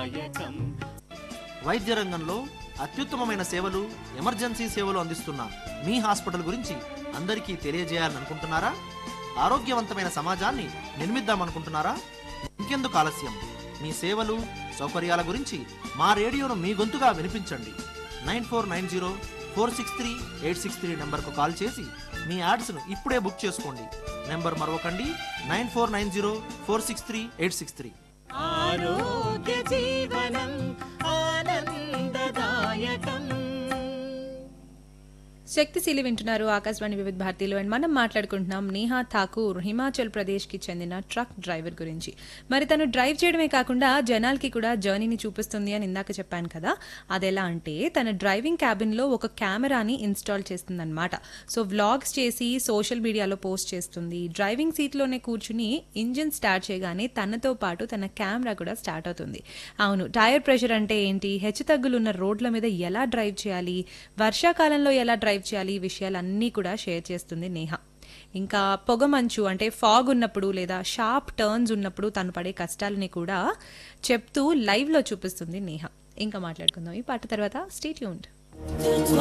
ఆనందదాయకం వైద్య రంగంలో అత్యుత్తమమైన సేవలు ఎమర్జెన్సీ సేవలు అందిస్తున్న మీ హాస్పిటల్ గురించి అందరికీ తెలియజేయాలనుకుంటున్నారా ఆరోగ్యవంతమైన సమాజాన్ని నిర్మిద్దామనుకుంటున్నారా ఇంకెందుకు ఆలస్యం మీ సేవలు సౌకర్యాల గురించి మా రేడియోను మీ గొంతుగా వినిపించండి nine four nine zero four six three eight six three నెంబర్కు కాల్ చేసి మీ యాడ్స్ను ఇప్పుడే బుక్ చేసుకోండి నెంబర్ మరొకండి nine four nine zero four six three eight six three ఆరోగ్య జీవనం ఆనందదాయకం శక్తిశీలి వింటున్నారు ఆకాశవాణి వివిధ భారతీలో అండ్ మనం మాట్లాడుకుంటున్నాం నేహా ఠాకూర్ హిమాచల్ ప్రదేశ్కి చెందిన ట్రక్ డ్రైవర్ గురించి మరి తను డ్రైవ్ చేయడమే కాకుండా జనాలకి కూడా జర్నీని చూపిస్తుంది అని ఇందాక చెప్పాను కదా అది ఎలా అంటే తన డ్రైవింగ్ క్యాబిన్లో ఒక కెమెరాని ఇన్స్టాల్ చేస్తుందన్నమాట సో వ్లాగ్స్ చేసి సోషల్ మీడియాలో పోస్ట్ చేస్తుంది డ్రైవింగ్ సీట్లోనే కూర్చుని ఇంజిన్ స్టార్ట్ చేయగానే తనతో పాటు తన కెమెరా కూడా స్టార్ట్ అవుతుంది అవును టైర్ ప్రెషర్ అంటే ఏంటి హెచ్చుతగ్గులున్న రోడ్ల మీద ఎలా డ్రైవ్ చేయాలి వర్షాకాలంలో ఎలా డ్రైవ్ చేయాలి ఈ విషయాలన్నీ కూడా షేర్ చేస్తుంది నేహ ఇంకా పొగ మంచు అంటే ఫాగ్ ఉన్నప్పుడు లేదా షార్ప్ టర్న్స్ ఉన్నప్పుడు తను పడే కష్టాలని కూడా చెప్తూ లైవ్లో చూపిస్తుంది నేహ ఇంకా మాట్లాడుకుందాం ఈ పాట తర్వాత స్టేట్ యూన్డ్